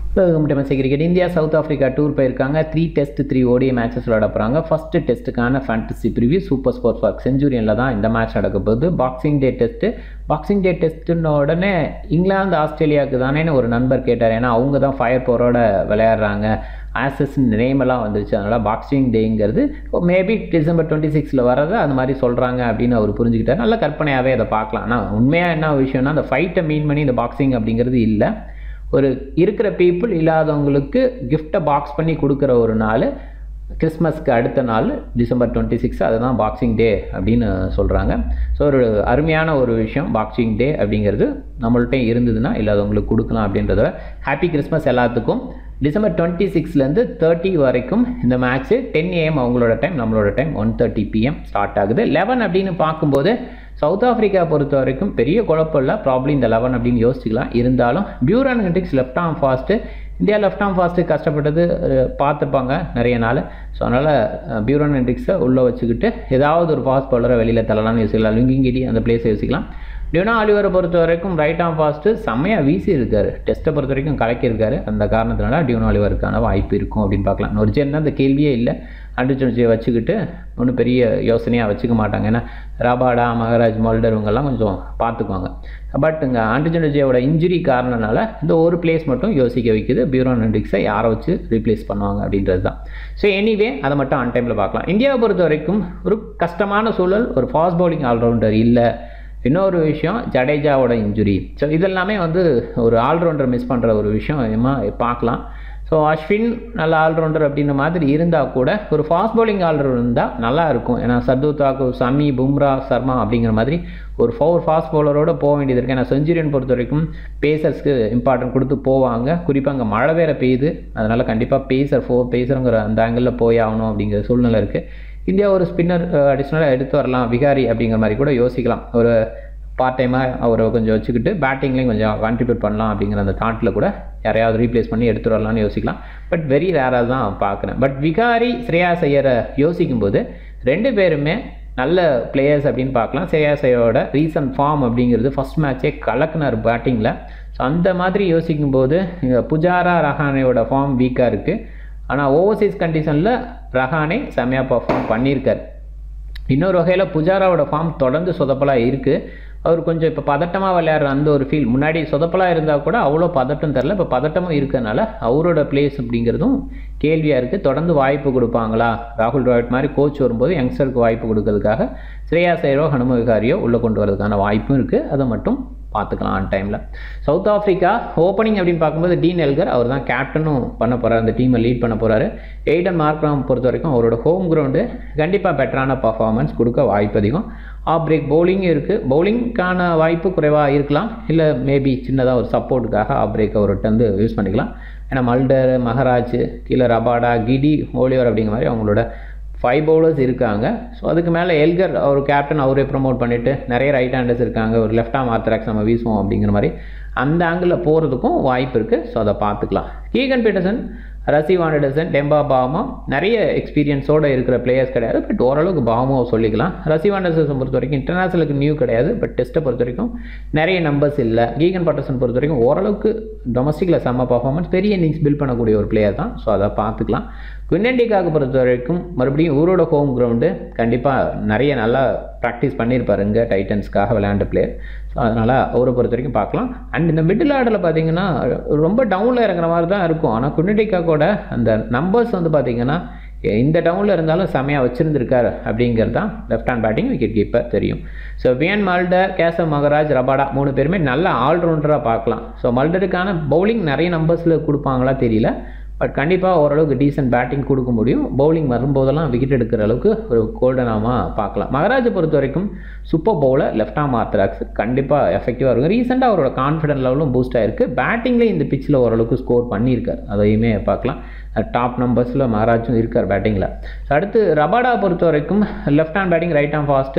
domestic cricket India south Africa tour போயிருக்காங்க three test three ODI matches விளையாட போகிறாங்க first டெஸ்ட்டுக்கான fantasy preview super sports park செஞ்சுரியனில் தான் இந்த மேட்ச் நடக்க போகுது boxing day test boxing day டெஸ்ட்டுன்ன உடனே இங்கிலாந்து ஆஸ்திரேலியாவுக்கு தானேன்னு ஒரு நண்பர் கேட்டார் ஏன்னா அவங்க தான் ஃபயர் பவரோட விளையாடுறாங்க ஆசஸ் நேம் எல்லாம் வந்துருச்சு அதனால் பாக்ஸிங் டேங்கிறது மேபி டிசம்பர் டுவெண்ட்டி சிக்ஸில் வரதை அந்த மாதிரி சொல்கிறாங்க அப்படின்னு அவர் புரிஞ்சுக்கிட்டார் நல்ல கற்பனையாகவே அதை பார்க்கலாம் ஆனால் உண்மையாக என்ன விஷயம்னா அந்த ஃபைட்டை மீன் பண்ணி இந்த பாக்ஸிங் அப்படிங்கிறது இல்லை ஒரு இருக்கிற பீப்புள் இல்லாதவங்களுக்கு கிஃப்ட்டை பாக்ஸ் பண்ணி கொடுக்குற ஒரு நாள் கிறிஸ்மஸ்க்கு அடுத்த நாள் டிசம்பர் டுவெண்ட்டி சிக்ஸ் அதுதான் பாக்ஸிங் டே அப்படின்னு சொல்கிறாங்க ஸோ ஒரு அருமையான ஒரு விஷயம் பாக்ஸிங் டே அப்படிங்கிறது நம்மள்ட்ட இருந்ததுன்னா இல்லாதவங்களுக்கு கொடுக்கலாம் அப்படின்றத ஹாப்பி கிறிஸ்மஸ் எல்லாத்துக்கும் டிசம்பர் டுவெண்ட்டி சிக்ஸ்லேருந்து தேர்ட்டி வரைக்கும் இந்த மேட்ச்சு டென் ஏஎம் அவங்களோட டைம் நம்மளோட time one thirty PM start ஆகுது லெவன் அப்படின்னு பார்க்கும்போது சவுத் ஆஃப்ரிக்கா பொறுத்த வரைக்கும் பெரிய குழப்பம் இல்லை ப்ராப்ளம் இந்த லெவன் அப்படின்னு யோசிச்சுக்கலாம் இருந்தாலும் Beuran Hendricks left arm fast India left arm fast கஷ்டப்பட்டது பார்த்துருப்பாங்க நிறைய நாள் ஸோ அதனால் பியூரான் ஹென்ட்ரிக்ஸை உள்ளே வச்சுக்கிட்டு ஏதாவது ஒரு ஃபாஸ்ட் பவுலரை வெளியில் தள்ளலாம்னு யோசிக்கலாம் லுங்கிங்கிடி அந்த பிளேஸை யோசிக்கலாம் டியூனா ஆலிவரை பொறுத்த வரைக்கும் ரைட் ஆம் ஃபாஸ்ட்டு செம்மையாக வீசி இருக்கார் டெஸ்ட்டை பொறுத்த வரைக்கும் கலக்கியிருக்காரு அந்த காரணத்தினால டியூனா ஆலிவருக்கான வாய்ப்பு இருக்கும் அப்படின்னு பார்க்கலாம் நொர்ஜன் தான் அந்த கேள்வியே இல்லை அண்டுச்சொன்சியை வச்சுக்கிட்டு ஒன்றும் பெரிய யோசனையாக வச்சுக்க மாட்டாங்க ஏன்னா ராபாடா மகராஜ் மோல்டர் இவங்கெல்லாம் கொஞ்சம் பார்த்துக்குவாங்க பட் இங்கே ஆண்டிஜனஜியோட இன்ஜுரி காரணனால இந்த ஒரு பிளேஸ் மட்டும் யோசிக்க வைக்குது பியூரோன் ஹென்ட்ரிக்ஸை யாரை வச்சு ரீப்ளேஸ் பண்ணுவாங்க அப்படின்றது தான் ஸோ எனிவே அதை மட்டும் ஆன் டைமில் பார்க்கலாம் இந்தியாவை பொறுத்த வரைக்கும் ஒரு கஷ்டமான சூழல் ஒரு ஃபாஸ்ட் பவுலிங் ஆல்ரவுண்டர் இல்லை இன்னொரு விஷயம் ஜடேஜாவோட இன்ஜுரி ஸோ இதெல்லாமே வந்து ஒரு ஆல்ரவுண்டர் மிஸ் பண்ணுற ஒரு விஷயம் பார்க்கலாம் ஸோ அஸ்வின் நல்ல ஆல்ரவுண்டர் அப்படின்ற மாதிரி இருந்தால் கூட ஒரு ஃபாஸ்ட் பவுலிங் ஆல்ரவுண்டர் இருந்தால் நல்லா இருக்கும் ஏன்னா சர்து தாக்கூர் சமி பும்ரா சர்மா அப்படிங்கிற மாதிரி ஒரு ஃபோர் ஃபாஸ்ட் பவுலரோட போக வேண்டியது இருக்குது ஏன்னா செஞ்சுரியன் பொறுத்த வரைக்கும் பேசர்ஸ்க்கு இம்பார்ட்டன்ட் கொடுத்து போவாங்க குறிப்பாக அங்கே மழை வேறு பெய்யுது அதனால் கண்டிப்பாக பேசர் ஃபோர் பேசருங்கிற அந்த ஆங்கிளில் போய் ஆகணும் அப்படிங்கிற சூழ்நிலை இருக்குது இந்தியா ஒரு ஸ்பின்னர் அடிஷ்னலாக எடுத்து வரலாம் விகாரி அப்படிங்கிற மாதிரி கூட யோசிக்கலாம் ஒரு பார்ட் டைமாக அவரை கொஞ்சம் வச்சுக்கிட்டு பேட்டிங்லேயும் கொஞ்சம் கான்ட்ரிபியூட் பண்ணலாம் அப்படிங்கிற அந்த தாட்டில் கூட யாரையாவது ரீப்ளேஸ் பண்ணி எடுத்துகிட்டு வரலாம்னு யோசிக்கலாம் பட் வெரி ரேராக தான் பார்க்குறேன் பட் விகாரி ஸ்ரேயா செய்யற யோசிக்கும்போது ரெண்டு பேருமே நல்ல பிளேயர்ஸ் அப்படின்னு பார்க்கலாம் ஸ்ரேயா செய்யரோட ரீசன்ட் ஃபார்ம் அப்படிங்கிறது ஃபஸ்ட் மேட்சே கலக்குனார் பேட்டிங்கில் ஸோ அந்த மாதிரி யோசிக்கும்போது புஜாரா ரஹானேயோட ஃபார்ம் வீக்காக இருக்குது ஆனால் ஓவர்சீஸ் கண்டிஷனில் ரஹானே செம்மையாக பர்ஃபார்ம் பண்ணியிருக்கார் இன்னொரு வகையில் புஜாராவோட ஃபார்ம் தொடர்ந்து சொதப்பலாக இருக்குது அவர் கொஞ்சம் இப்போ பதட்டமாக விளையாடுற அந்த ஒரு ஃபீல் முன்னாடி சொதப்பலாக இருந்தால் கூட அவ்வளோ பதட்டம் தெரில இப்போ பதட்டமும் இருக்கிறதுனால அவரோட பிளேஸ் அப்படிங்கிறதும் கேள்வியாக இருக்குது தொடர்ந்து வாய்ப்பு கொடுப்பாங்களா ராகுல் டிராவிட் மாதிரி கோச் வரும்போது யங்ஸ்டருக்கு வாய்ப்பு கொடுக்கறதுக்காக ஸ்ரேயா சேரோ ஹனும விகாரியோ உள்ளே கொண்டு வரதுக்கான வாய்ப்பும் இருக்குது அதை மட்டும் பார்த்துக்கலாம் ஆன் டைமில் சவுத் ஆஃப்ரிக்கா ஓப்பனிங் அப்படின்னு பார்க்கும்போது டீன் எல்கர் அவர் தான் கேப்டனும் பண்ண போகிறார் அந்த டீமை லீட் பண்ண போகிறாரு எய்டன் மார்க்ராம் பொறுத்த வரைக்கும் அவரோட ஹோம் கிரவுண்டு கண்டிப்பாக பெட்டரான பர்ஃபார்மன்ஸ் கொடுக்க வாய்ப்பு அதிகம் ஆஃப் பிரேக் பவுலிங்கும் இருக்குது பவுலிங்க்கான வாய்ப்பு குறைவாக இருக்கலாம் இல்லை மேபி சின்னதாக ஒரு சப்போர்ட்டுக்காக ஆஃப் பிரேக் அவர்கிட்ட வந்து யூஸ் பண்ணிக்கலாம் ஏன்னா மல்டர் மகராஜ் கீழே ரபாடா கிடி ஓலிவர் அப்படிங்கிற மாதிரி அவங்களோட ஃபைவ் பவுலர்ஸ் இருக்காங்க ஸோ அதுக்கு மேலே எல்கர் அவர் கேப்டன் அவரே ப்ரொமோட் பண்ணிவிட்டு நிறைய ரைட் ஹேண்டர்ஸ் இருக்காங்க ஒரு லெஃப்ட் ஆம் ஆர்த்தராக்ஸ் நம்ம வீசுவோம் அப்படிங்கிற மாதிரி அந்த ஆங்கிளில் போகிறதுக்கும் வாய்ப்பு இருக்குது ஸோ அதை பார்த்துக்கலாம் கீகன் பீட்டர்சன் ரசி வாண்டர்சன் டெம்பா பாமா நிறைய எக்ஸ்பீரியன்ஸோடு இருக்கிற பிளேயர்ஸ் கிடையாது பட் ஓரளவுக்கு பாமாவை சொல்லிக்கலாம் ரசி வாண்டர்சன் பொறுத்த வரைக்கும் இன்டர்நேஷனலுக்கு நியூ கிடையாது பட் டெஸ்ட்டை பொறுத்த வரைக்கும் நிறைய நம்பர்ஸ் இல்லை கீகன் பட்டர்சன் பொறுத்த வரைக்கும் ஓரளவுக்கு டொமஸ்டிக்கில் செம்ம பர்ஃபார்மன்ஸ் பெரிய இன்னிங்ஸ் பில்ட் பண்ணக்கூடிய ஒரு பிளேயர் தான் ஸோ அதை பார்த்துக்கலாம் குவிண்டண்டிக்காக பொறுத்த வரைக்கும் மறுபடியும் ஊரோட ஹோம் கிரவுண்டு கண்டிப்பாக நிறைய நல்லா ப்ராக்டிஸ் பண்ணியிருப்பார் இங்கே டைட்டன்ஸ்க்காக விளையாண்ட பிளேயர் ஸோ அதனால் அவரை பொறுத்த வரைக்கும் பார்க்கலாம் அண்ட் இந்த மிடில் ஆர்டரில் பார்த்தீங்கன்னா ரொம்ப டவுனில் இறங்குற மாதிரி தான் இருக்கும் ஆனால் குவிண்டண்டிக்காக்கோட அந்த நம்பர்ஸ் வந்து பார்த்தீங்கன்னா இந்த டவுனில் இருந்தாலும் செமையாக வச்சுருந்துருக்கார் அப்படிங்கிறது தான் left hand batting wicket keeper தெரியும் so Wiaan Mulder Keshav Maharaj Rabada மூணு பேருமே நல்ல ஆல்ரவுண்டராக பார்க்கலாம் ஸோ மல்டருக்கான பவுலிங் நிறைய நம்பர்ஸில் கொடுப்பாங்களா தெரியல பட் கண்டிப்பாக ஓரளவுக்கு டீசென்ட் பேட்டிங் கொடுக்க முடியும் பவுலிங் வரும்போதெல்லாம் விக்கெட் எடுக்கிற அளவுக்கு ஒரு கோல்டனாமாக பார்க்கலாம் மகராஜை பொறுத்த வரைக்கும் சூப்பர் பவுலர் லெஃப்ட் ஆம் ஆர்த்தராக்ஸ் கண்டிப்பாக எஃபெக்டிவாக இருக்கும் ரீசெண்டாக அவரோட கான்ஃபிடன்ட் லெவலும் பூஸ்ட் ஆயிருக்கு பேட்டிங்லேயே இந்த பிச்சில் ஓரளவுக்கு ஸ்கோர் பண்ணியிருக்கார் அதையுமே பார்க்கலாம் டாப் நம்பர்ஸில் மகாராஜும் இருக்கார் பேட்டிங்கில் ஸோ அடுத்து ரபாடா பொறுத்த வரைக்கும் left hand batting right hand fast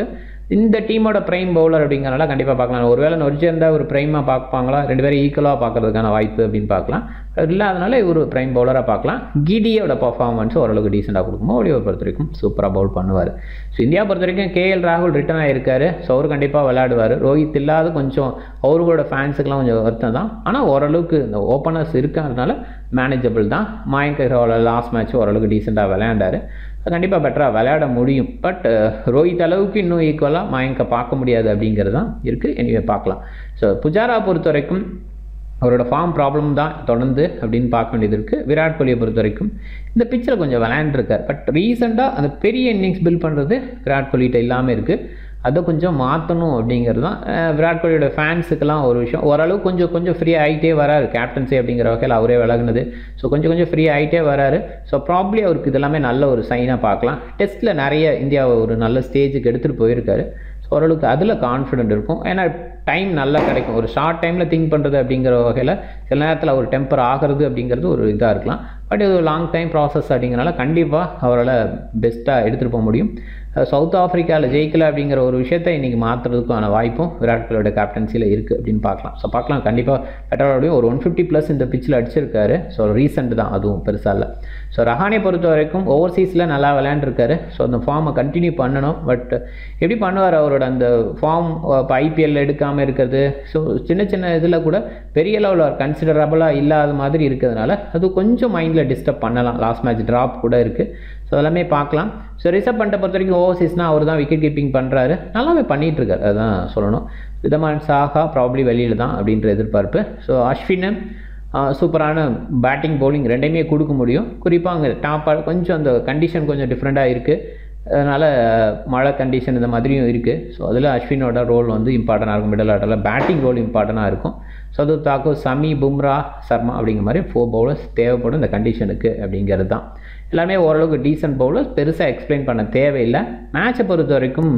இந்த டீமோட பிரைம் பவுலர் அப்படிங்கிறனால கண்டிப்பாக பார்க்கலாம் ஒருவேளை நொரிச்சு இருந்தால் ஒரு பிரைமாக பார்ப்பாங்களா ரெண்டு பேரும் ஈக்குவலாக பார்க்கறதுக்கான வாய்ப்பு அப்படின்னு பார்க்கலாம் இல்லாதனால இவர் பிரைம் பவுலராக பார்க்கலாம் கிடியோட பர்ஃபார்மன்ஸ் ஓரளவுக்கு டீசெண்டாக கொடுக்கும் ஓடியோவை பொறுத்த வரைக்கும் சூப்பராக பவுல் பண்ணுவார் ஸோ இந்தியா பொறுத்த வரைக்கும் கேஎல் ராகுல் ரிட்டர்ன் ஆகிருக்காரு ஸோ அவர் கண்டிப்பாக விளையாடுவார் ரோஹித் இல்லாத கொஞ்சம் அவர்களோட ஃபேன்ஸுக்கெலாம் கொஞ்சம் வருத்தம் தான் ஆனால் ஓரளவுக்கு இந்த ஓப்பனர்ஸ் இருக்கிறதுனால மேனேஜபிள் தான் மாயங்க் அகர்வால் லாஸ்ட் மேட்ச் ஓரளவுக்கு டீசெண்டாக விளையாண்டார் கண்டிப்பாக பெட்டராக விளையாட முடியும் பட் ரோஹித் அளவுக்கு இன்னும் ஈக்குவலாக மயங்க பார்க்க முடியாது அப்படிங்கிறது தான் இருக்குது எனிவே பார்க்கலாம் ஸோ புஜாரா பொறுத்த வரைக்கும் அவரோட ஃபார்ம் ப்ராப்ளம் தான் தொடர்ந்து அப்படின்னு பார்க்க வேண்டியது இருக்குது விராட் கோலியை பொறுத்த வரைக்கும் இந்த பிச்சில் கொஞ்சம் விளையாண்டுருக்கார் பட் ரீசெண்டாக அந்த பெரிய இன்னிங்ஸ் பில்ட் பண்ணுறது விராட் கோலிகிட்ட இல்லாமல் இருக்குது அதை கொஞ்சம் மாற்றணும் அப்படிங்கிறது தான் விராட் கோலியோட ஃபேன்ஸுக்கெல்லாம் ஒரு விஷயம் ஓரளவு கொஞ்சம் கொஞ்சம் ஃப்ரீ ஆகிட்டே வராரு கேப்டன்சி அப்படிங்கிற வகையில் அவரே விலகுனது ஸோ கொஞ்சம் கொஞ்சம் ஃப்ரீ ஆகிட்டே வராரு ஸோ ப்ராப்ளி அவருக்கு இதெல்லாமே நல்ல ஒரு சைனாக பார்க்கலாம் டெஸ்ட்டில் நிறைய இந்தியாவை ஒரு நல்ல ஸ்டேஜுக்கு எடுத்துகிட்டு போயிருக்காரு ஸோ ஓரளவுக்கு அதில் கான்ஃபிடென்ட் இருக்கும் ஏன்னா டைம் நல்லா கிடைக்கும் ஒரு ஷார்ட் டைமில் திங்க் பண்ணுறது அப்படிங்கிற வகையில் சில நேரத்தில் ஒரு டெம்பர் ஆகிறது அப்படிங்கிறது ஒரு இதாக இருக்கலாம் பட் இது லாங் டைம் ப்ராசஸ் அப்படிங்கிறனால கண்டிப்பாக அவரால் பெஸ்ட்டாக எடுத்துகிட்டு போக முடியும் சவுத் ஆஃப்ரிக்காவில் ஜெயிக்கல அப்படிங்கிற ஒரு விஷயத்தை இன்றைக்கி மாற்றுறதுக்கான வாய்ப்பும் விராட் கோலியோட கேப்டன்சியில் இருக்குது அப்படின்னு பார்க்கலாம் ஸோ பார்க்கலாம் கண்டிப்பாக பெட்டரோடையும் ஒரு ஒன் ஃபிஃப்டி ப்ளஸ் இந்த பிச்சில் அடிச்சிருக்காரு ஸோ ரீசெண்ட் தான் அதுவும் பெருசாக இல்லை ஸோ ரஹானே பொறுத்த வரைக்கும் ஓவர்சீஸில் நல்லா விளையாண்டுருக்காரு ஸோ அந்த ஃபார்மை கண்டினியூ பண்ணணும் பட் எப்படி பண்ணுவார் அவரோட அந்த ஃபார்ம் இப்போ ஐபிஎல் எடுக்காமல் இருக்கிறது ஸோ சின்ன சின்ன இதில் கூட பெரிய லெவலில் கன்சிடரபுளாக இல்லாத மாதிரி இருக்கிறதுனால அது கொஞ்சம் மைண்டில் டிஸ்டர்ப் பண்ணலாம் லாஸ்ட் மேட்ச் ட்ராப் கூட இருக்குது ஸோ எல்லாமே பார்க்கலாம் ஸோ ரிசர்வ் பண்ணிட்ட பொறுத்த வரைக்கும் ஓவர்சீஸ்னால் அவர் தான் விக்கெட் கீப்பிங் பண்ணுறாரு நல்லாவே பண்ணிகிட்ருக்காரு அதுதான் சொல்லணும் விதமான் சாஹா ப்ராப்ளி வெளியில் தான் அப்படின்ற எதிர்பார்ப்பு ஸோ அஸ்வின் சூப்பரான பேட்டிங் பவுலிங் ரெண்டையுமே கொடுக்க முடியும் குறிப்பாக அங்கே டாப்பாக கொஞ்சம் அந்த கண்டிஷன் கொஞ்சம் டிஃப்ரெண்ட்டாக இருக்குது அதனால் மழை கண்டிஷன் இந்த மாதிரியும் இருக்குது ஸோ அதில் அஸ்வினோட ரோல் வந்து இம்பார்ட்டண்டாக இருக்கும் மிடல் ஆர்டரில் பேட்டிங் ரோல் இம்பார்ட்டண்டாக இருக்கும் சதுர் தாக்கூர் சமி பும்ரா சர்மா அப்படிங்கிற மாதிரி ஃபோர் பவுலர்ஸ் தேவைப்படும் இந்த கண்டிஷனுக்கு அப்படிங்கிறது தான் எல்லாமே ஓரளவுக்கு டீசென்ட் பவுலர்ஸ் பெருசாக எக்ஸ்பிளைன் பண்ண தேவையில்லை மேட்சை பொறுத்த வரைக்கும்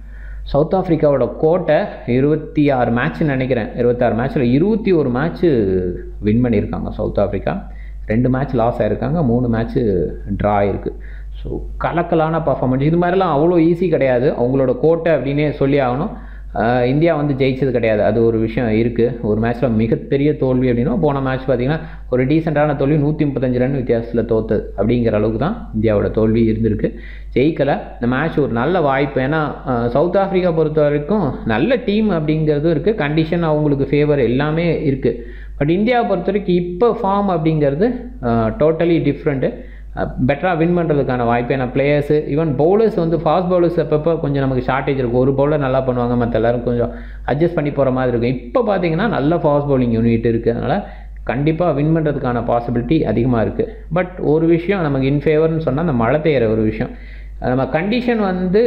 சவுத் ஆஃப்ரிக்காவோட கோட்டை இருபத்தி ஆறு மேட்ச்னு நினைக்கிறேன் இருபத்தாறு மேட்ச்சில் இருபத்தி ஒரு மேட்ச்சு வின் பண்ணியிருக்காங்க சவுத் ஆஃப்ரிக்கா ரெண்டு மேட்ச் லாஸ் ஆகிருக்காங்க மூணு மேட்ச்சு ட்ரா இருக்குது ஸோ கலக்கலான பர்ஃபார்மன்ஸ் இது மாதிரிலாம் அவ்வளோ ஈஸி கிடையாது அவங்களோட கோட்டை அப்படின்னே சொல்லி ஆகணும் இந்தியா வந்து ஜெயிச்சது கிடையாது அது ஒரு விஷயம் இருக்குது ஒரு மேட்ச்சில் மிகப்பெரிய தோல்வி அப்படின்னா போன மேட்ச் பார்த்திங்கன்னா ஒரு டீசெண்டான தோல்வி நூற்றி முப்பத்தஞ்சு ரன் வித்தியாசத்தில் தோத்தது அப்படிங்கிற அளவுக்கு தான் இந்தியாவோட தோல்வி இருந்திருக்கு ஜெயிக்கலை இந்த மேட்ச் ஒரு நல்ல வாய்ப்பு ஏன்னா சவுத் ஆஃப்ரிக்கா பொறுத்த வரைக்கும் நல்ல டீம் அப்படிங்கிறதும் இருக்குது கண்டிஷன் அவங்களுக்கு ஃபேவர் எல்லாமே இருக்குது பட் இந்தியாவை பொறுத்த வரைக்கும் இப்போ ஃபார்ம் அப்படிங்கிறது டோட்டலி டிஃப்ரெண்ட்டு பெட்டராக வின் பண்ணுறதுக்கான வாய்ப்பு ஏன்னா பிளேயர்ஸு ஈவன் பவுலர்ஸ் வந்து ஃபாஸ்ட் பவுலர்ஸ் அப்பப்போ கொஞ்சம் நமக்கு ஷார்ட்டேஜ் இருக்கும் ஒரு பவுலர் நல்லா பண்ணுவாங்க மற்ற எல்லோரும் கொஞ்சம் அட்ஜஸ்ட் பண்ணி போகிற மாதிரி இருக்கும் இப்போ பார்த்தீங்கன்னா நல்ல ஃபாஸ்ட் பவுலிங் யூனிட் இருக்குது அதனால் கண்டிப்பாக வின் பண்ணுறதுக்கான பாசிபிலிட்டி அதிகமாக இருக்குது பட் ஒரு விஷயம் நமக்கு இன்ஃபேவர்னு சொன்னால் அந்த மழை பெய்கிற ஒரு விஷயம் நம்ம கண்டிஷன் வந்து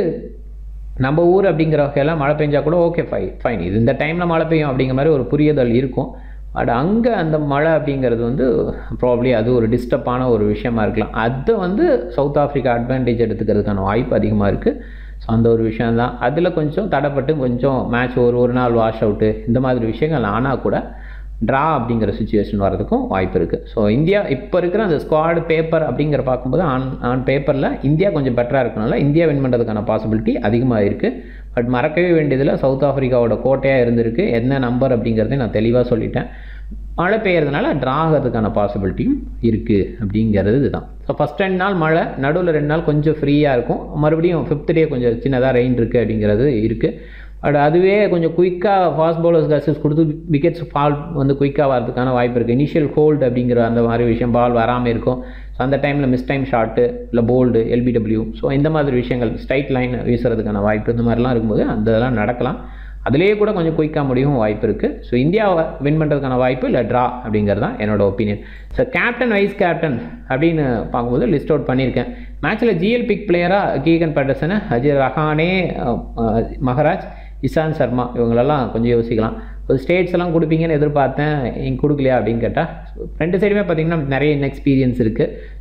நம்ம ஊர் அப்படிங்கிற வகையில் மழை பெஞ்சா கூட ஓகே ஃபை ஃபைன் இது இந்த டைமில் மழை பெய்யும் அப்படிங்கிற மாதிரி ஒரு புரிதல் இருக்கும் பட் அங்கே அந்த மழை அப்படிங்கிறது வந்து ப்ராப்ளி அது ஒரு டிஸ்டர்பான ஒரு விஷயமா இருக்கலாம் அதை வந்து சவுத் ஆஃப்ரிக்கா அட்வான்டேஜ் எடுத்துக்கிறதுக்கான வாய்ப்பு அதிகமாக இருக்குது ஸோ அந்த ஒரு விஷயந்தான் அதில் கொஞ்சம் தடைப்பட்டு கொஞ்சம் மேட்ச் ஒரு ஒரு நாள் வாஷ் அவுட்டு இந்த மாதிரி விஷயங்கள் ஆனால் கூட ட்ரா அப்படிங்கிற சுச்சுவேஷன் வரதுக்கும் வாய்ப்பு இருக்குது ஸோ இந்தியா இப்போ இருக்கிற அந்த ஸ்குவாடு பேப்பர் அப்படிங்கிற பார்க்கும்போது ஆன் ஆன் பேப்பரில் இந்தியா கொஞ்சம் பெட்டராக இருக்கனால இந்தியா வின் பண்ணுறதுக்கான பாசிபிலிட்டி அதிகமாக இருக்குது பட் மறக்கவே வேண்டியதில் சவுத் ஆஃப்ரிக்காவோட கோட்டையாக இருந்திருக்கு என்ன நம்பர் அப்படிங்கிறதையும் நான் தெளிவாக சொல்லிட்டேன் மழை பெய்யறதுனால ட்ரா ஆகிறதுக்கான பாசிபிலிட்டியும் இருக்குது அப்படிங்கிறது இதுதான் ஸோ ஃபஸ்ட் ரெண்டு நாள் மழை நடுவில் ரெண்டு நாள் கொஞ்சம் ஃப்ரீயாக இருக்கும் மறுபடியும் ஃபிஃப்த் டே கொஞ்சம் சின்னதாக ரெயின் இருக்குது அப்படிங்கிறது இருக்குது பட் அதுவே கொஞ்சம் குயிக்காக ஃபாஸ்ட் பவுலர்ஸ் அசிஸ்ட் கொடுத்து விக்கெட்ஸ் ஃபால் வந்து குயிக்காக வரதுக்கான வாய்ப்பு இருக்குது இனிஷியல் ஹோல்டு அப்படிங்கிற அந்த மாதிரி விஷயம் பால் வராமல் இருக்கும் ஸோ அந்த டைமில் மிஸ் டைம் ஷாட்டு இல்லை போல்டு எல்பிடபிள்யூ ஸோ இந்த மாதிரி விஷயங்கள் ஸ்ட்ரைட் லைன் வீசுறதுக்கான வாய்ப்பு இந்த மாதிரிலாம் இருக்கும்போது அந்த இதெல்லாம் நடக்கலாம் அதிலேயே கூட கொஞ்சம் குயிக்காக முடியும் வாய்ப்பு இருக்குது ஸோ இந்தியாவை வின் பண்ணுறதுக்கான வாய்ப்பு இல்லை ட்ரா அப்படிங்கிறது தான் என்னோட opinion so captain vice captain அப்படின்னு பார்க்கும்போது லிஸ்ட் அவுட் பண்ணியிருக்கேன் மேட்ச்சில் ஜிஎல் பிக் பிளேயராக கீகன் பேட்டர்சனு அஜய் ரஹானே மகராஜ் இசாந்த் சர்மா இவங்களெல்லாம் கொஞ்சம் யோசிக்கலாம் ஒரு ஸ்டேட்ஸ் எல்லாம் கொடுப்பீங்கன்னு எதிர்பார்த்தேன் இங்கே கொடுக்கலையா அப்படின்னு கேட்டால் ரெண்டு சைடுமே பார்த்தீங்கன்னா நிறைய இன்எக்ஸ்பீரியன்ஸ் இருக்குது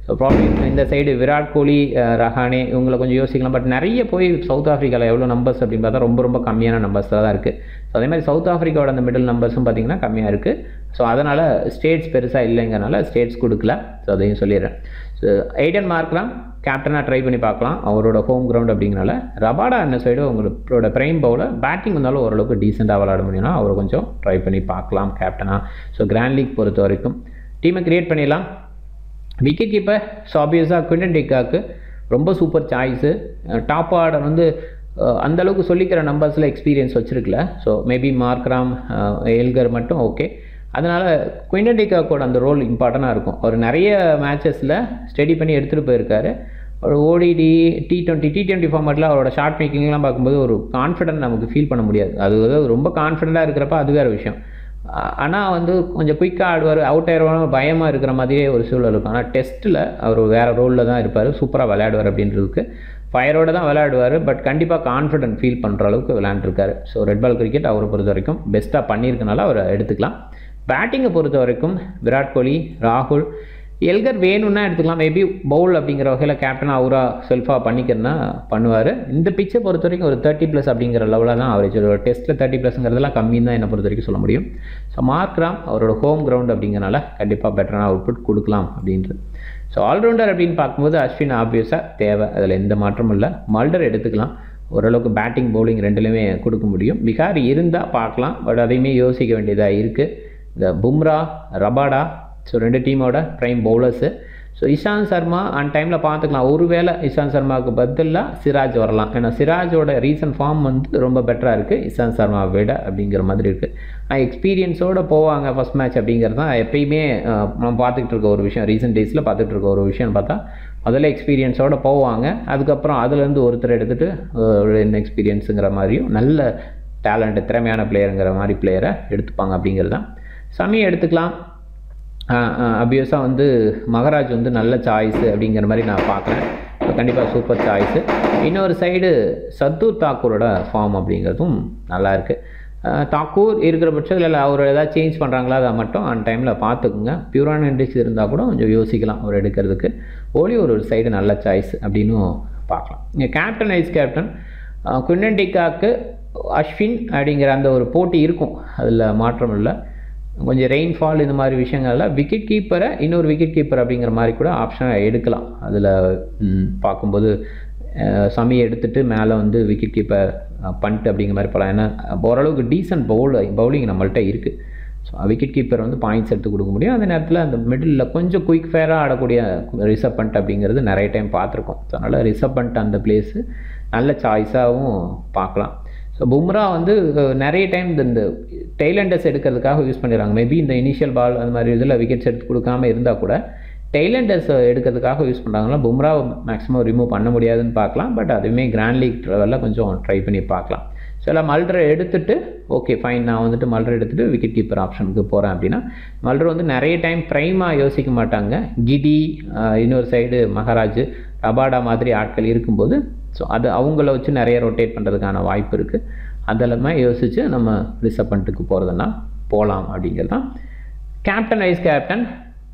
ஸோ ப்ராப்ளம் இந்த சைடு விராட் கோலி அஹ், ரஹானே இவங்களை கொஞ்சம் யோசிக்கலாம் பட் நிறைய போய் சவுத் ஆஃப்ரிக்காவில் எவ்வளோ நம்பர்ஸ் அப்படின்னு பார்த்தா ரொம்ப ரொம்ப கம்மியான நம்பர்ஸ் தான் இருக்குது ஸோ அதே மாதிரி சவுத் ஆஃப்ரிக்காவோட அந்த மிடில் நம்பர்ஸும் பார்த்தீங்கன்னா கம்மியாக இருக்குது ஸோ அதனால் ஸ்டேட்ஸ் பெருசாக இல்லைங்கிறனால ஸ்டேட்ஸ் கொடுக்கல ஸோ அதையும் சொல்லிடுறேன் ஸோ எய்டன் மார்க்லாம் கேப்டனாக ட்ரை பண்ணி பார்க்கலாம் அவரோட ஹோம் கிரவுண்ட் அப்படிங்கனால ரபாடா என்ன சைடு உங்களோட பிரைம் பவுலர் பேட்டிங் வந்தாலும் ஓரளவுக்கு டீசெண்டாக விளாட முடியும்னா அவரை கொஞ்சம் ட்ரை பண்ணி பார்க்கலாம் கேப்டனாக ஸோ கிராண்ட் லீக் பொறுத்த வரைக்கும் டீமை கிரியேட் பண்ணிடலாம் விக்கெட் கீப்பர் ஸோ ஆப்வியஸாக குவிண்டன் டிக்காக்கு ரொம்ப சூப்பர் சாய்ஸு டாப் ஆர்டர் வந்து அஹ், அந்த அளவுக்கு சொல்லிக்கிற நம்பர்ஸில் எக்ஸ்பீரியன்ஸ் வச்சுருக்கல ஸோ மேபி மார்க்ராம் எல்கர் மட்டும் ஓகே அதனால் குவிண்டன் டிக்காக்கோட அந்த ரோல் இம்பார்ட்டண்ட்டாக இருக்கும் அவர் நிறைய மேட்சஸில் ஸ்டடி பண்ணி எடுத்துகிட்டு போயிருக்காரு ஒரு ODI T twenty T twenty ஃபார்மேட்டில் அவரோட ஷார்ட் மேக்கிங்லாம் பார்க்கும்போது ஒரு கான்ஃபிடென்ட் நமக்கு ஃபீல் பண்ண முடியாது அது வந்து ரொம்ப கான்ஃபிடென்ட்டாக இருக்கிறப்ப அது வேறு விஷயம் ஆனால் வந்து கொஞ்சம் குயிக்காக ஆடுவார் அவுட் ஆயிடுவாங்க பயமாக இருக்கிற மாதிரியே ஒரு சூழல் இருக்கும் ஆனால் டெஸ்ட்டில் அவர் வேறு ரோலில் தான் இருப்பார் சூப்பராக விளையாடுவார் அப்படின்றதுக்கு ஃபயரோட தான் விளையாடுவார் பட் கண்டிப்பாக கான்ஃபிடென்ட் ஃபீல் பண்ணுற அளவுக்கு விளையாண்டுருக்காரு ஸோ ரெட் பால் கிரிக்கெட் அவரை பொறுத்த வரைக்கும் பெஸ்ட்டாக பண்ணியிருக்கனால அவரை எடுத்துக்கலாம் பேட்டிங்கை பொறுத்த வரைக்கும் விராட் கோலி ராகுல் எல்கர் வேணும்னா எடுத்துக்கலாம் மேபி பவுல் அப்படிங்கிற வகையில் கேப்டன் அவரா செல்ஃபாக பண்ணிக்கிறனா பண்ணுவார் இந்த பிச்சை பொறுத்த வரைக்கும் ஒரு தேர்ட்டி ப்ளஸ் அப்படிங்கிற லெவலில் தான் அவரேஜ் ஒரு டெஸ்ட்டில் தேர்ட்டி ப்ளஸ்ங்கிறதெல்லாம் கம்மின்னு தான் என்னை பொறுத்த வரைக்கும் சொல்ல முடியும் ஸோ மார்க்ராம் அவரோட ஹோம் கிரவுண்ட் அப்படிங்கிறனால கண்டிப்பாக பெட்டரான அவுட்புட் கொடுக்கலாம் அப்படின்றது ஸோ ஆல்ரவுண்டர் அப்படின்னு பார்க்கும்போது அஸ்வின் ஆப்வியஸாக தேவை அதில் எந்த மாற்றமும் இல்லை மல்டர் எடுத்துக்கலாம் ஓரளவுக்கு பேட்டிங் பவுலிங் ரெண்டுலையுமே கொடுக்க முடியும் விகாரி இருந்தால் பார்க்கலாம் பட் அதையுமே யோசிக்க வேண்டியதாக இருக்குது இந்த பும்ரா ரபாடா ஸோ ரெண்டு டீமோட prime bowlers so Ishant Sharma அன் டைமில் பார்த்துக்கலாம் ஒருவேளை இஷாந்த் சர்மாவுக்கு பதிலாக சிராஜ் வரலாம் ஏன்னா சிராஜோட ரீசன்ட் ஃபார்ம் வந்து ரொம்ப பெட்டராக இருக்குது இஷாந்த் சர்மாவை விட அப்படிங்கிற மாதிரி இருக்குது ஆனால் எக்ஸ்பீரியன்ஸோடு போவாங்க ஃபஸ்ட் மேட்ச் அப்படிங்கிறது தான் எப்பயுமே அஹ், நம்ம பார்த்துக்கிட்டு இருக்க ஒரு விஷயம் ரீசெண்ட் டேஸில் பார்த்துட்டு இருக்க ஒரு விஷயம்னு பார்த்தா முதல்ல எக்ஸ்பீரியன்ஸோடு போவாங்க அதுக்கப்புறம் அதுலேருந்து ஒருத்தர் எடுத்துகிட்டு ஒரு என்ன எக்ஸ்பீரியன்ஸுங்கிற மாதிரியும் நல்ல டேலண்ட் திறமையான பிளேயருங்கிற மாதிரி பிளேயரை எடுத்துப்பாங்க அப்படிங்கிறது தான் சமி எடுத்துக்கலாம் அபியஸாக வந்து மகராஜ் வந்து நல்ல சாய்ஸ் அப்படிங்கிற மாதிரி நான் பார்க்குறேன் கண்டிப்பாக சூப்பர் சாய்ஸு இன்னொரு சைடு சத்தூர் தாக்கூரோட ஃபார்ம் அப்படிங்கிறதும் நல்லா இருக்கு அஹ் தாக்கூர் இருக்கிற பட்சத்தில் இல்லை அவர் ஏதாவது சேஞ்ச் பண்ணுறாங்களா அதை மட்டும் அந்த டைமில் பார்த்துக்குங்க பியூரான இண்டெக்ஸ் இருந்தால் கூட கொஞ்சம் யோசிக்கலாம் அவர் எடுக்கிறதுக்கு ஓலி ஒரு சைடு நல்ல சாய்ஸ் அப்படின்னும் பார்க்கலாம் இங்கே கேப்டன் வைஸ் கேப்டன் குன்னண்டிக்காக்கு அஸ்வின் அப்படிங்கிற அந்த ஒரு போட்டி இருக்கும் அதில் மாற்றம் இல்லை கொஞ்சம் ரெயின்ஃபால் இந்த மாதிரி விஷயங்கள்ல விக்கெட் கீப்பரை இன்னொரு விக்கெட் கீப்பர் அப்படிங்கிற மாதிரி கூட ஆப்ஷனை எடுக்கலாம் அதில் பார்க்கும்போது அஹ், சமி எடுத்துட்டு மேலே வந்து விக்கெட் கீப்பர் பண்ணிட்டு அப்படிங்கிற மாதிரி போகலாம் ஏன்னா ஓரளவுக்கு டீசன்ட் பவுல் பவுலிங் நம்மள்ட்ட இருக்குது ஸோ விக்கெட் கீப்பர் வந்து பாயிண்ட்ஸ் எடுத்து கொடுக்க முடியும் அந்த நேரத்தில் அந்த மிடில் கொஞ்சம் குயிக் ஃபேராக ஆடக்கூடிய ரிசர்வ் பண்ணிட்டு அப்படிங்கிறது நிறைய டைம் பார்த்துருக்கோம் ஸோ அதனால் ரிசர்வ் பண்ணிட்டு அந்த பிளேஸு நல்ல சாய்ஸாகவும் பார்க்கலாம் ஸோ பும்ரா வந்து அஹ், நிறைய டைம் இந்த இந்த டெய்லண்டர்ஸ் எடுக்கிறதுக்காக யூஸ் பண்ணிடுறாங்க மேபி இந்த இனிஷியல் பால் அந்த மாதிரி இதில் விக்கெட்ஸ் எடுத்து கொடுக்காம இருந்தால் கூட டெய்லண்டர்ஸ் எடுக்கிறதுக்காக யூஸ் பண்ணுறாங்களா பும்ரா மேக்ஸிமம் ரிமூவ் பண்ண முடியாதுன்னு பார்க்கலாம் பட் அதுவுமே கிராண்ட் லீக் லெவலில் கொஞ்சம் ட்ரை பண்ணி பார்க்கலாம் ஸோ எல்லாம் மல்டரை எடுத்துட்டு ஓகே ஃபைன் நான் வந்துட்டு மல்டர் எடுத்துட்டு விக்கெட் கீப்பர் ஆப்ஷனுக்கு போகிறேன் அப்படின்னா மல்டர் வந்து நிறைய டைம் ப்ரைமாக யோசிக்க மாட்டாங்க கிடி ஆஹ், இன்னொரு சைடு மகாராஜ் ரபாடா மாதிரி ஆட்கள் இருக்கும்போது ஸோ அது அவங்கள வச்சு நிறைய ரொட்டேட் பண்ணுறதுக்கான வாய்ப்பு இருக்குது அதெல்லாமே யோசித்து நம்ம ரிசர்வ் பண்ணிட்டுக்கு போகிறதுனா போகலாம் அப்படிங்கிறது தான் கேப்டன் வைஸ் கேப்டன்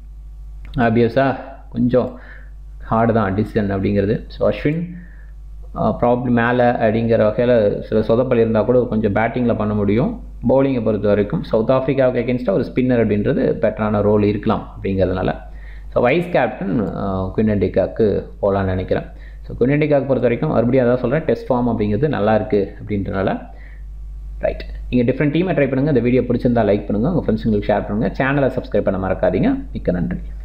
ஆப்வியஸாக கொஞ்சம் ஹார்டு தான் டிசிஷன் அப்படிங்கிறது ஸோ அஸ்வின் ப்ராப்ளம் மேலே அப்படிங்கிற வகையில் சில சொதப்பல் இருந்தால் கூட கொஞ்சம் பேட்டிங்கில் பண்ண முடியும் பவுலிங்கை பொறுத்த வரைக்கும் சவுத் ஆஃப்ரிக்காவுக்கு அகேன்ஸ்டாக ஒரு ஸ்பின்னர் அப்படின்றது பெட்டரான ரோல் இருக்கலாம் அப்படிங்கிறதுனால ஸோ வைஸ் கேப்டன் குயினண்டிகாக்கு போகலான்னு நினைக்கிறேன் ஸோ குயினண்டிகாக்கு பொறுத்த வரைக்கும் மறுபடியும் அதான் சொல்கிறேன் டெஸ்ட் ஃபார்ம் அப்படிங்கிறது நல்லா இருக்குது அப்படின்றனால ரைட் நீங்கள் டிஃப்ரெண்ட் டீமை ட்ரை பண்ணுங்கள் இந்த வீடியோ பிடிச்சிருந்தா லைக் பண்ணுங்கள் உங்கள் ஃப்ரெண்ட்ஸுங்களுக்கு ஷேர் பண்ணுங்கள் சேனலை சப்ஸ்கிரைப் பண்ண மறக்காதீங்க மிக்க நன்றி